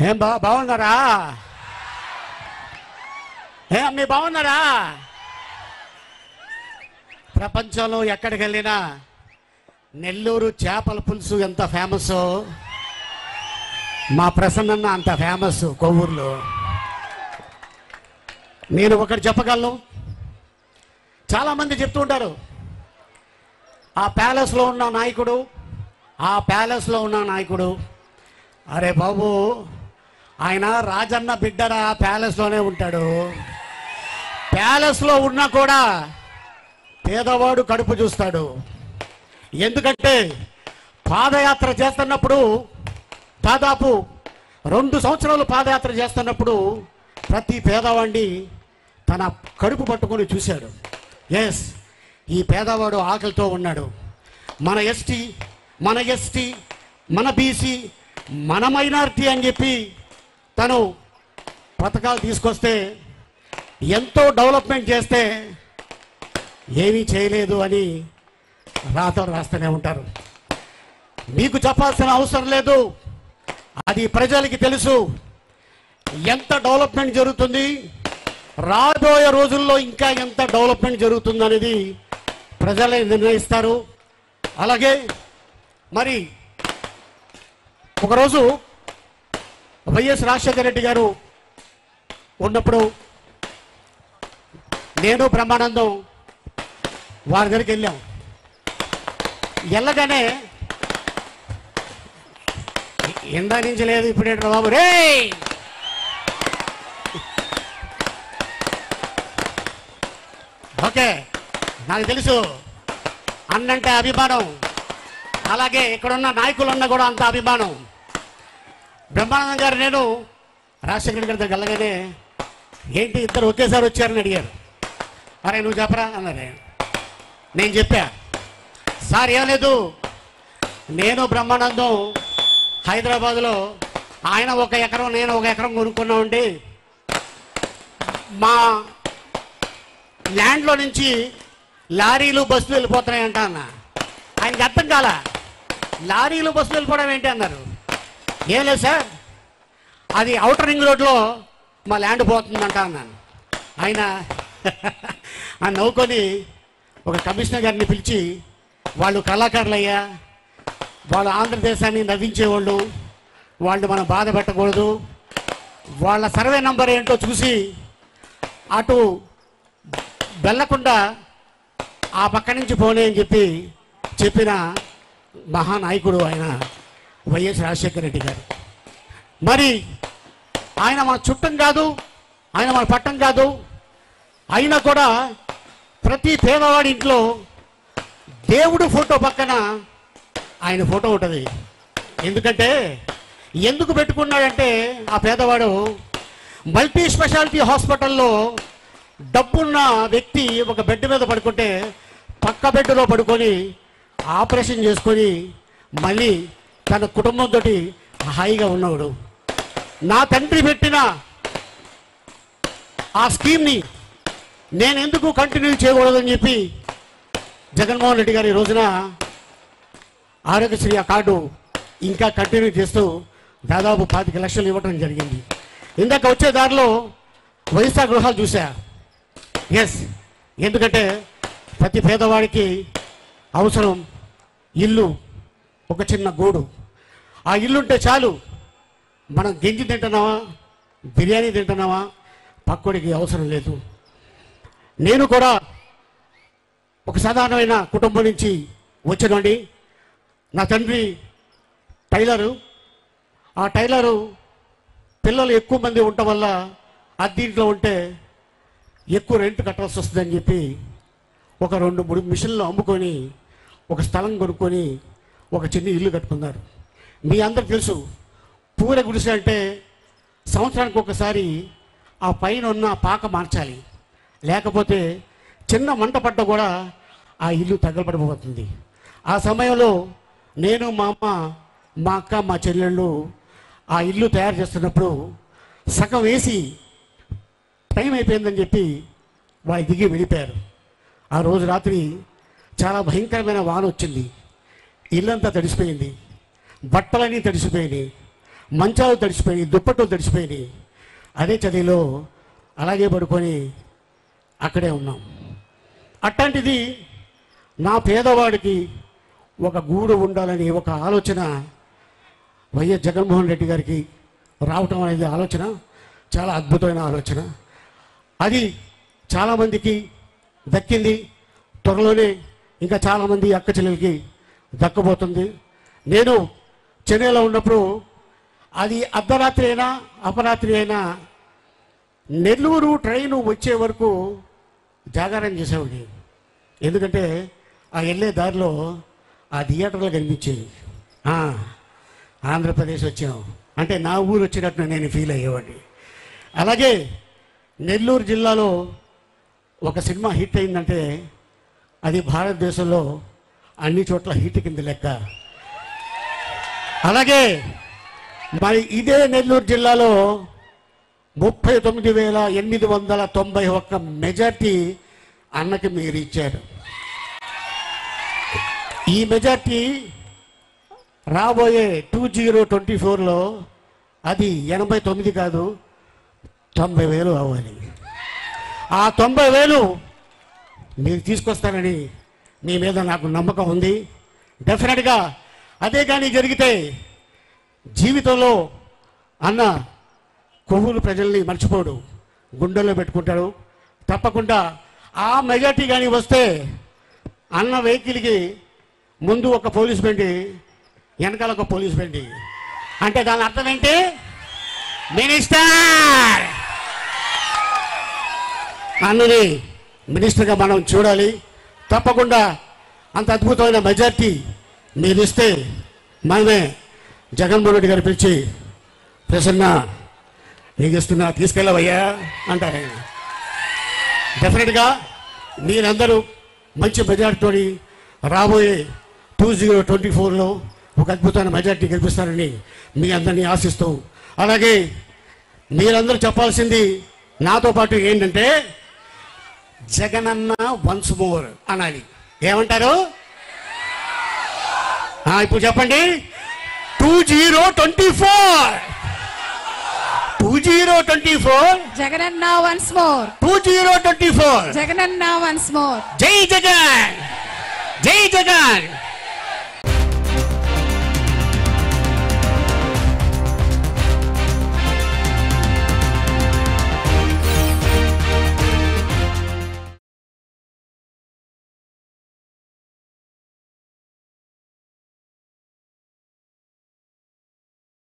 ఏం బా బాగున్నారా ఏ అమ్మి బాగున్నారా ప్రపంచంలో ఎక్కడికి వెళ్ళినా నెల్లూరు చేపల పులుసు ఎంత ఫేమస్ మా ప్రసన్నన్న అంత ఫేమస్ కొవ్వూరులో నేను ఒకటి చెప్పగలను చాలామంది చెప్తూ ఉంటారు ఆ ప్యాలెస్లో ఉన్న నాయకుడు ఆ ప్యాలెస్లో ఉన్న నాయకుడు అరే బాబు ఆయన రాజన్న బిడ్డరా ప్యాలెస్లోనే ఉంటాడు ప్యాలెస్లో ఉన్నా కూడా పేదవాడు కడుపు చూస్తాడు ఎందుకంటే పాదయాత్ర చేస్తున్నప్పుడు దాదాపు రెండు సంవత్సరాలు పాదయాత్ర చేస్తున్నప్పుడు ప్రతి పేదవాడిని తన కడుపు పట్టుకొని చూశాడు ఎస్ ఈ పేదవాడు ఆకలితో ఉన్నాడు మన ఎస్టీ మన ఎస్టీ మన బీసీ మన మైనారిటీ అని చెప్పి తను పథకాలు తీసుకొస్తే ఎంతో డెవలప్మెంట్ చేస్తే ఏమీ చేయలేదు అని రాతలు రాస్తూనే ఉంటారు మీకు చెప్పాల్సిన అవసరం లేదు అది ప్రజలకి తెలుసు ఎంత డెవలప్మెంట్ జరుగుతుంది రాబోయే రోజుల్లో ఇంకా ఎంత డెవలప్మెంట్ జరుగుతుంది అనేది ప్రజలే నిర్ణయిస్తారు అలాగే మరి ఒకరోజు వైఎస్ రాజశేఖర రెడ్డి గారు ఉన్నప్పుడు నేను బ్రహ్మానందం వారి దగ్గరికి వెళ్ళాం వెళ్ళగానే ఇందా నుంచి లేదు ఇప్పుడేంట్రా బాబు రే ఓకే నాకు తెలుసు అన్నంటే అభిమానం అలాగే ఇక్కడున్న నాయకులున్న కూడా అంత అభిమానం బ్రహ్మానందం గారు నేను రాజశేఖర రెడ్డి గారి దగ్గర వెళ్ళగానే ఏంటి ఇద్దరు ఒకేసారి వచ్చారని అడిగారు అరే నువ్వు చెప్పరా అన్నారు నేను చెప్పా సార్ ఏం లేదు నేను బ్రహ్మానందం హైదరాబాద్లో ఆయన ఒక ఎకరం నేను ఒక ఎకరం కొనుక్కున్నామండి మా ల్యాండ్లో నుంచి లారీలు బస్సులు వెళ్ళిపోతున్నాయంట అన్న ఆయనకి అర్థం కాల లారీలు బస్సులు వెళ్ళిపోవడం ఏంటి అన్నారు ఏం లేదు సార్ అది అవుటర్ రింగ్ రోడ్లో మా ల్యాండ్ పోతుందంట అన్నాను ఆయన ఆ నవ్వుకొని ఒక కమిషనర్ గారిని పిలిచి వాళ్ళు కళాకారులు అయ్యా వాళ్ళు ఆంధ్రదేశాన్ని నవ్వించేవాళ్ళు వాళ్ళు మనం బాధ పెట్టకూడదు వాళ్ళ సర్వే నంబర్ ఏంటో చూసి అటు వెళ్ళకుండా ఆ పక్క నుంచి పోనీ అని చెప్పి చెప్పిన మహానాయకుడు ఆయన వైఎస్ రాజశేఖర రెడ్డి గారు మరి ఆయన మన చుట్టం కాదు ఆయన మన పట్టం కాదు అయినా కూడా ప్రతి పేదవాడి ఇంట్లో దేవుడు ఫోటో పక్కన ఆయన ఫోటో ఉంటుంది ఎందుకంటే ఎందుకు పెట్టుకున్నాడంటే ఆ పేదవాడు మల్టీ స్పెషాలిటీ హాస్పిటల్లో డబ్బున్న వ్యక్తి ఒక బెడ్ మీద పడుకుంటే పక్క బెడ్లో పడుకొని ఆపరేషన్ చేసుకొని మళ్ళీ తన కుటుంబంతో హాయిగా ఉన్నవాడు నా తండ్రి పెట్టిన ఆ స్కీమ్ని నేను ఎందుకు కంటిన్యూ చేయకూడదని చెప్పి జగన్మోహన్ రెడ్డి గారు ఈ రోజున ఆరోగ్యశ్రీ ఆ కార్డు ఇంకా కంటిన్యూ చేస్తూ దాదాపు పాతిక లక్షలు ఇవ్వడం జరిగింది ఇందాక వచ్చే దారిలో వైఎస్ఆర్ గృహాలు చూసా ఎస్ ఎందుకంటే ప్రతి పేదవాడికి అవసరం ఇల్లు ఒక చిన్న గూడు ఆ ఇల్లు ఉంటే చాలు మనం గింజి తింటున్నావా బిర్యానీ తింటున్నావా పక్కోడికి అవసరం లేదు నేను కూడా ఒక సాధారణమైన కుటుంబం నుంచి వచ్చినండి నా తండ్రి టైలరు ఆ టైలరు పిల్లలు ఎక్కువ మంది ఉండటం వల్ల అద్దీంట్లో ఉంటే ఎక్కువ రెంట్ కట్టాల్సి వస్తుందని చెప్పి ఒక రెండు మూడు మిషన్లు అమ్ముకొని ఒక స్థలం కొనుక్కొని ఒక చిన్న ఇల్లు కట్టుకున్నారు మీ అందరికి తెలుసు పూర గుడిసె అంటే సంవత్సరానికి ఒకసారి ఆ పైన ఉన్న పాక మార్చాలి లేకపోతే చిన్న మంట పడ్డ కూడా ఆ ఇల్లు తగలబడిపోతుంది ఆ సమయంలో నేను మా అమ్మ మా అక్క మా చెల్లెళ్ళు ఆ ఇల్లు తయారు చేస్తున్నప్పుడు సగం వేసి టైం అయిపోయిందని చెప్పి వాళ్ళు దిగి వెళ్ళిపోయారు ఆ రోజు రాత్రి చాలా భయంకరమైన వాన వచ్చింది ఇల్లంతా తడిసిపోయింది బట్టలన్నీ తడిసిపోయినాయి మంచాలు తడిసిపోయి దుప్పట్లు తడిసిపోయినాయి అదే చదిలో అలాగే పడుకొని అక్కడే ఉన్నాం అట్లాంటిది నా పేదవాడికి ఒక గూడు ఉండాలని ఒక ఆలోచన వైఎస్ జగన్మోహన్ రెడ్డి గారికి రావటం అనేది ఆలోచన చాలా అద్భుతమైన ఆలోచన అది చాలామందికి దక్కింది త్వరలోనే ఇంకా చాలామంది అక్క చెల్లెలకి దక్కబోతుంది నేను చెన్నైలో ఉన్నప్పుడు అది అర్ధరాత్రి అయినా అపరాత్రి అయినా నెల్లూరు ట్రైను వచ్చే వరకు జాగారం చేసేవాడి ఎందుకంటే ఆ వెళ్ళే దారిలో ఆ థియేటర్లు కనిపించేవి ఆ, ఆంధ్రప్రదేశ్ వచ్చాం అంటే నా ఊరు వచ్చినట్టు నేను ఫీల్ అయ్యేవాడిని అలాగే నెల్లూరు జిల్లాలో ఒక సినిమా హిట్ అయిందంటే అది భారతదేశంలో అన్ని చోట్ల హిట్ కింద లెక్క అలాగే మరి ఇదే నెల్లూరు జిల్లాలో ముప్పై తొమ్మిది వేల ఎనిమిది వందల తొంభై ఒక్క మెజార్టీ అన్నకి మీరు ఇచ్చారు ఈ మెజార్టీ రాబోయే టూ జీరో ట్వంటీ ఫోర్లో అది ఎనభై తొమ్మిది కాదు తొంభై వేలు అవ్వాలి ఆ తొంభై వేలు మీరు తీసుకొస్తారని మీ మీద నాకు నమ్మకం ఉంది డెఫినెట్గా అదే కానీ జరిగితే జీవితంలో అన్న కొవ్వూరు ప్రజల్ని మర్చిపోడు గుండెల్లో పెట్టుకుంటాడు తప్పకుండా ఆ మెజార్టీ కానీ వస్తే అన్న వెహికల్కి ముందు ఒక పోలీస్ బండి వెనకాల ఒక పోలీస్ బండి అంటే దాని అర్థం ఏంటి మినిస్టర్ అన్నని మినిస్టర్గా మనం చూడాలి తప్పకుండా అంత అద్భుతమైన మెజార్టీ మీరు ఇస్తే మనమే జగన్మోహన్ రెడ్డి గారు పిలిచి ప్రసన్న నీకు ఇస్తున్నా తీసుకెళ్ళవయ్యా అంటారు ఆయన డెఫినెట్గా మీరందరూ మంచి మెజార్టీతో రాబోయే టూ జీరో ట్వంటీ ఫోర్లో ఒక అద్భుతమైన మెజార్టీ గెలిపిస్తారని మీ అందరినీ ఆశిస్తూ అలాగే మీరందరూ చెప్పాల్సింది నాతో పాటు ఏంటంటే జగనన్న వన్స్ మోర్ అనాలి ఏమంటారు ఆ, ఇప్పుడు చెప్పండి two zero twenty four two zero twenty four జగనన్న once more two zero twenty four జగనన్న వన్స్ మోర్ జై జగన్ జై జగన్